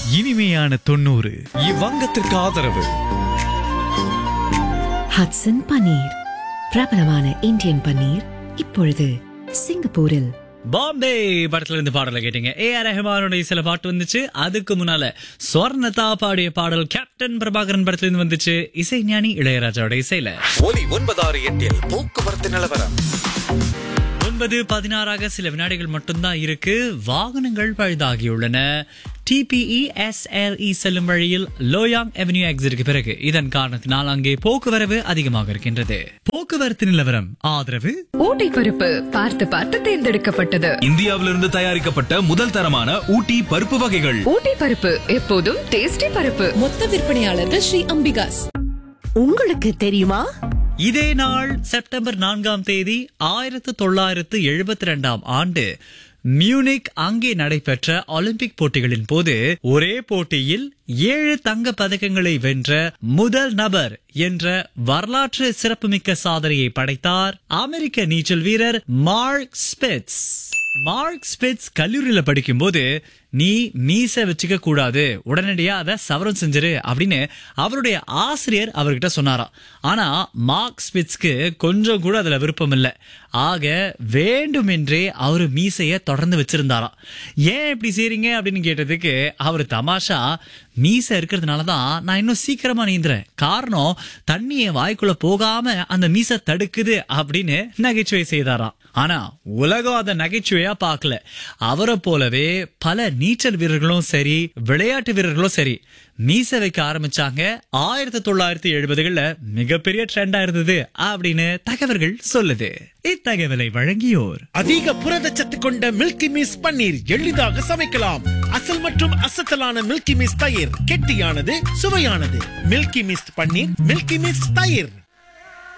இனிமையான தொண்ணூறு இவ்வங்கத்திற்கு ஆதரவு ஹட்சன் பன்னீர் பிரபலமான இந்தியன் பன்னீர் இப்பொழுது சிங்கப்பூரில் பாம்பே படத்துல இருந்து பாடலை கேட்டீங்க ஏ ஆர் ரஹ்மானுடைய சில பாட்டு வந்துச்சு அதுக்கு முன்னால ஸ்வர்ணதா பாடிய பாடல் கேப்டன் பிரபாகரன் படத்துல இருந்து வந்துச்சு இசைஞானி இளையராஜாவோட இசையில ஒலி ஒன்பதாறு எட்டில் போக்குவரத்து நிலவரம் ஒன்பது பதினாறாக சில வினாடிகள் மட்டும்தான் இருக்கு வாகனங்கள் பழுதாகியுள்ளன டிபிஇ எஸ்எல்இ செல்லும் வழியில் லோயாங் அவென்யூ எக்ஸிற்கு பிறகு இதன் காரணத்தினால் அங்கே போக்குவரவு அதிகமாக இருக்கின்றது போக்குவரத்து நிலவரம் ஆதரவு ஊட்டி பருப்பு பார்த்து பார்த்து தேர்ந்தெடுக்கப்பட்டது இந்தியாவிலிருந்து தயாரிக்கப்பட்ட முதல் தரமான ஊட்டி பருப்பு வகைகள் ஊட்டி பருப்பு எப்போதும் டேஸ்டி பருப்பு மொத்த விற்பனையாளர்கள் ஸ்ரீ அம்பிகாஸ் உங்களுக்கு தெரியுமா இதே நாள் செப்டம்பர் நான்காம் தேதி ஆயிரத்து தொள்ளாயிரத்து எழுபத்தி ரெண்டாம் ஆண்டு மியூனிக் அங்கே நடைபெற்ற ஒலிம்பிக் போட்டிகளின் போது ஒரே போட்டியில் ஏழு தங்க பதக்கங்களை வென்ற முதல் நபர் என்ற வரலாற்று சிறப்புமிக்க சாதனையை படைத்தார் அமெரிக்க நீச்சல் வீரர் மார்க் ஸ்பிட்ஸ் மார்க் ஸ்பிட்ஸ் கல்லூரியில படிக்கும்போது நீ மீச வச்சுக்க கூடாது உடனடியா அதை சவரம் செஞ்சிரு அப்படின்னு அவருடைய ஆசிரியர் அவர்கிட்ட சொன்னாராம் ஆனா மார்க் ஸ்பிட்ஸ்க்கு கொஞ்சம் கூட அதுல விருப்பம் இல்லை ஆக வேண்டுமென்றே அவரு மீசைய தொடர்ந்து வச்சிருந்தாராம் ஏன் இப்படி செய்றீங்க அப்படின்னு கேட்டதுக்கு அவர் தமாஷா மீசை இருக்கிறதுனால தான் நான் இன்னும் சீக்கிரமா நீந்துறேன் காரணம் தண்ணியை வாய்க்குள்ள போகாம அந்த மீசை தடுக்குது அப்படின்னு நகைச்சுவை செய்தாராம் ஆனா உலகம் அதை நகைச்சுவையா பார்க்கல அவரை போலவே பல நீச்சல் வீரர்களும் சரி விளையாட்டு வீரர்களும் சரி மீச வைக்க ஆரம்பிச்சாங்க ஆயிரத்தி தொள்ளாயிரத்தி எழுபதுகள்ல மிகப்பெரிய ட்ரெண்டா இருந்தது அப்படின்னு தகவல்கள் சொல்லுது இத்தகவலை வழங்கியோர் அதிக புரதச்சத்து கொண்ட மில்கி மிஸ் பன்னீர் எளிதாக சமைக்கலாம் அசல் மற்றும் அசத்தலான மில்கி மிஸ் தயிர் கெட்டியானது சுவையானது milky miss paneer milky miss தயிர்